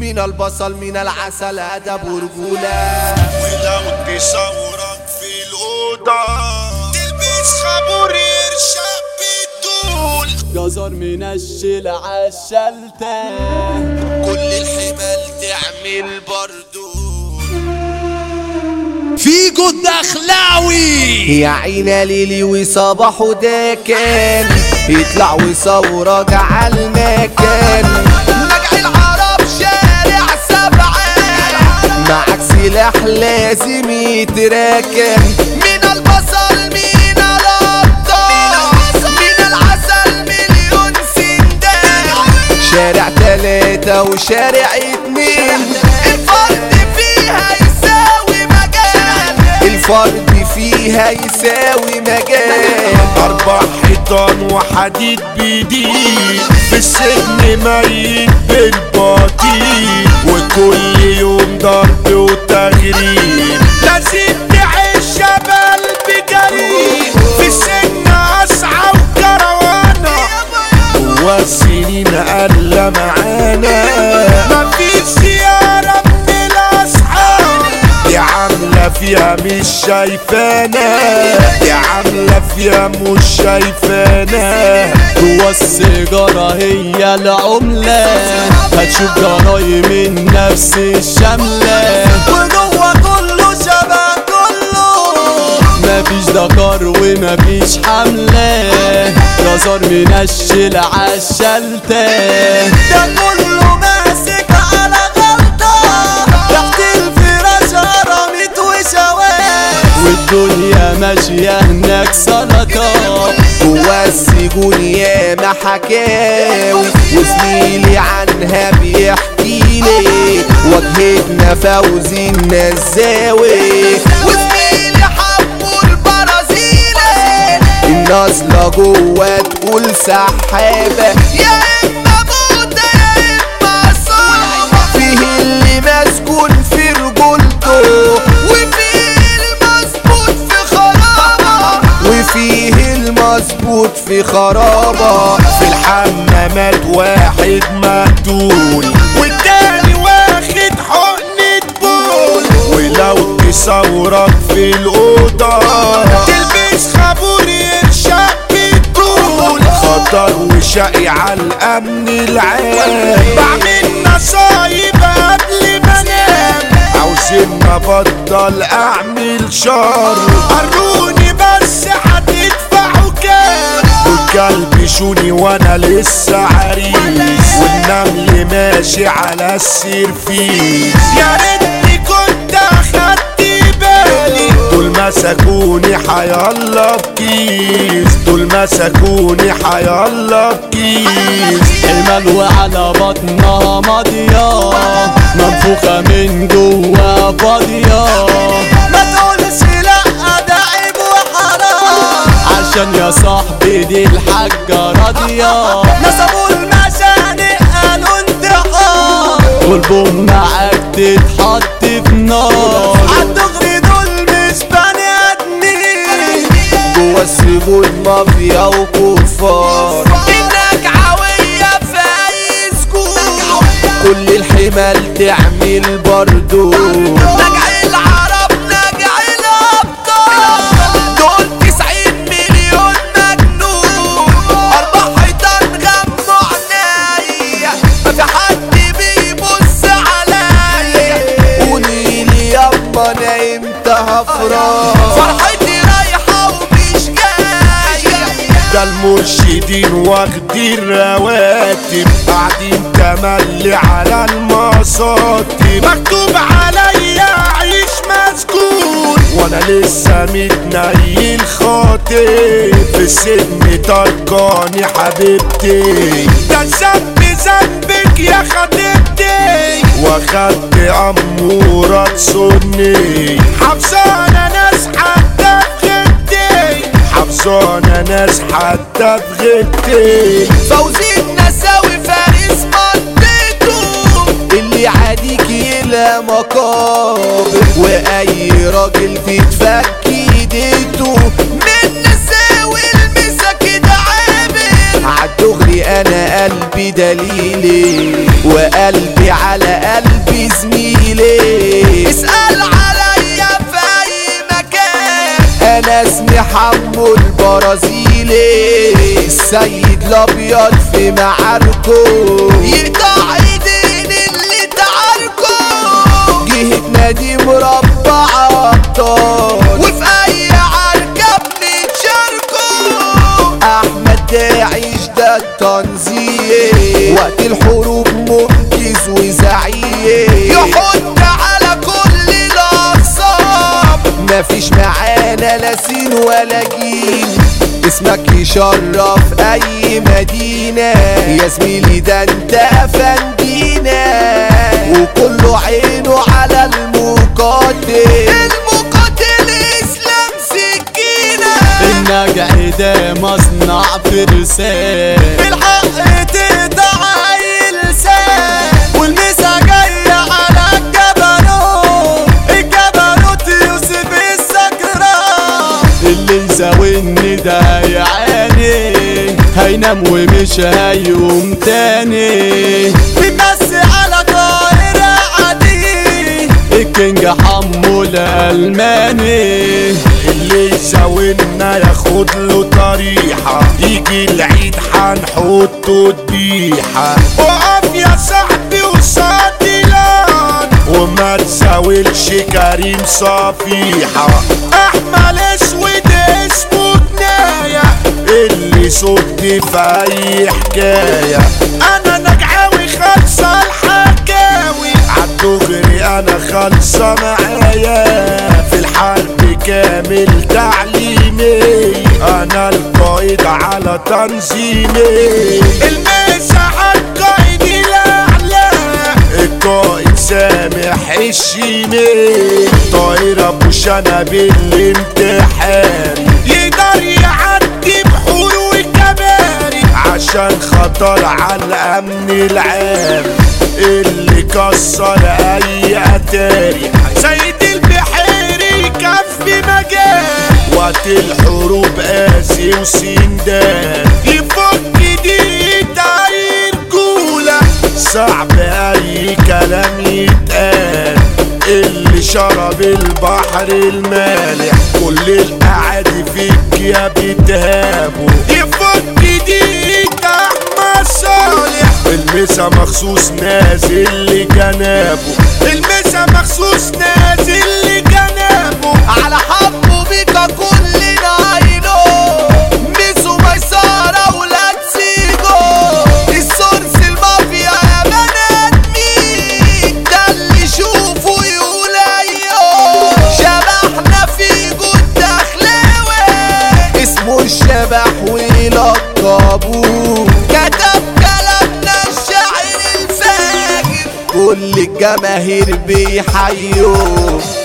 من البصل من العسل أدب ورجولة ولو تصورك في الأوضة تلبس خمور يرشق بالدول جزر منشل عالشلتة كل الحمال تعمل برضو فيجو الدخلاوي يا عينا ليلي وصباح وداكن يطلع ويصورك على المكان نجع العرب شارع سبعة معك سلاح لازم يتراكن من البصل من الأبطال من العسل مليون سندان شارع تلاتة وشارع اتنين الفرد فيها يساوي مجال الفرد فيها يساوي مجال أربع حيطان وحديد بيديد في السجن ميت بالبطيء وكل يوم ضرب وتغريب لازم نعيش شباب بجريء في السجن أسعى وكروانة والسنين قال معانا مفيش زيارة من الأصحاب دي عاملة فيها مش شايفانا دي عاملة فيها مش شايفانا جوا السيجارة هي العملة هتشوف جرايم النفس الشاملة وجوا كله شبه كله مفيش دكار ومفيش حملة جزر منشل عالشلتة ده كله ماسك على غلطة تحت الفراش رميت وشوات والدنيا ماشية هناك سلطة جوا السجون ياما حكاوي وزميلي عنها بيحكي لي واجهتنا فوزي النزاوي وزميلي حمو البرازيلي النازلة جوا تقول سحابة يا اما موتة يا اما صعبة فيه اللي مسكون في رجولته وفيه المظبوط في خرابة وفيه المظبوط في خرابة في الحمامات واحد مقتول والتاني واخد حقنة بول ولو تصورك في الأوضة تلبس خابور يرشق بالطول خطر وشقي على الأمن العام بعمل نصايب قبل ما انام عاوزين ابطل اعمل شر قروني بس هتدفعوا كام والكلب شوني وانا لسه عريس والنمل ماشي على السرفيس يا ريتني كنت اخدت بالي دول مسكوني حيالله بكيس دول مسكوني حيالله بكيس المال وعلى بطنها ماضية منفوخة من جوا فاضية ما تقولش لا ده عيب وحرام عشان يا صاحبي دي الحاجة راضية نسبوا المشانق قالوا انتحار والبوم معاك تتحط في نار عالدغري دول مش بني ادمين جوا السجون مافيا وكفار النجعوية في أي سكون كل الحمال تعمل برضو نجع العرب نجع الأبطال دول تسعين مليون مجنون أربع حيطان غموا عينيا ما في حد بيبص عليا قوليلي يابا أنا إمتى هفرح فرحتي رايحة ومش جاية ده المرشدين واخدين رواتب قاعدين تملي على المصاتب مكتوب عليا اعيش مسكون وانا لسه متنيل خاطب في السجن تركاني حبيبتي ده الذنب ذنبك يا خطيبتي واخدت امورة تصني حافظانة ناس حتى في غيبتي حافظانة ناس حتى في غيبتي فوزي النساوي فارس منطقته اللي عاديك يلا مقابر واي راجل تتفك ايديته من نساوي المسا كده عامل عالدغري انا قلبي دليلي وقلبي على قلبي زميلي اسأل عليا في اي مكان انا اسمي حمو البرازيلي السيد الابيض في معاركو يقطع ايدين اللي تعاركو جهة نادي مربع ابطال وفي اي عركة بنتشاركو احمد داعش ده التنظيم وقت الحروب منقذ وزعيم يحط على كل الاقسام مفيش معانا لا سين ولا جيل اسمك يشرف اي مدينة يا زميلي ده انت افندينا وكله عينه على المقاتل المقاتل اسلام سكينة النجع ده مصنع فرسان بالحق تقطع لسان والمسا جاية على الجبروت الجبروت يوسف السكران اللي يساويني ده يعاني هينام ومش هيقوم تاني بيمسي على طائرة عادي الكينج حمو الألماني اللي يساوينا ياخد له طريحة يجي العيد حنحطه ذبيحة وقف يا صاحبي وصادي لان وما تساويلش كريم صفيحة احمل اسود اسمه جناية اللي صد في اي حكاية انا نجعاوي خالصة الحكاوي عالدغري انا خالصة معايا في الحرب كامل تعليمي انا القائد على تنظيمي الميسة عالقائد الاعلى القائد سامح الشيمي طاير ابو شنب الانتحاري يقدر يعدي بحور وكباري عشان خطر على الامن العام اللي كسر اي اتاري سيد البحيري كف مجال وقت الحروب قاسي وسندان يفك دي تعير جولة صعب اي كلام يتقال اللي شرب البحر المالح كل الاعادي فيك يا بتهابه يفك دي احمد صالح المسا مخصوص نازل لجنابه المسا مخصوص نازل لجنابه على حبه بيكا كلنا عينه ميسو ميسارة ولاد سيجو السورس المافيا يا بنات مين ده اللي يشوفه يقول ايوه شبحنا فيجو الدخلاوي اسمه الشبح ولقبوه كتب كلامنا الشاعر الفاجر كل الجماهير بيحيوه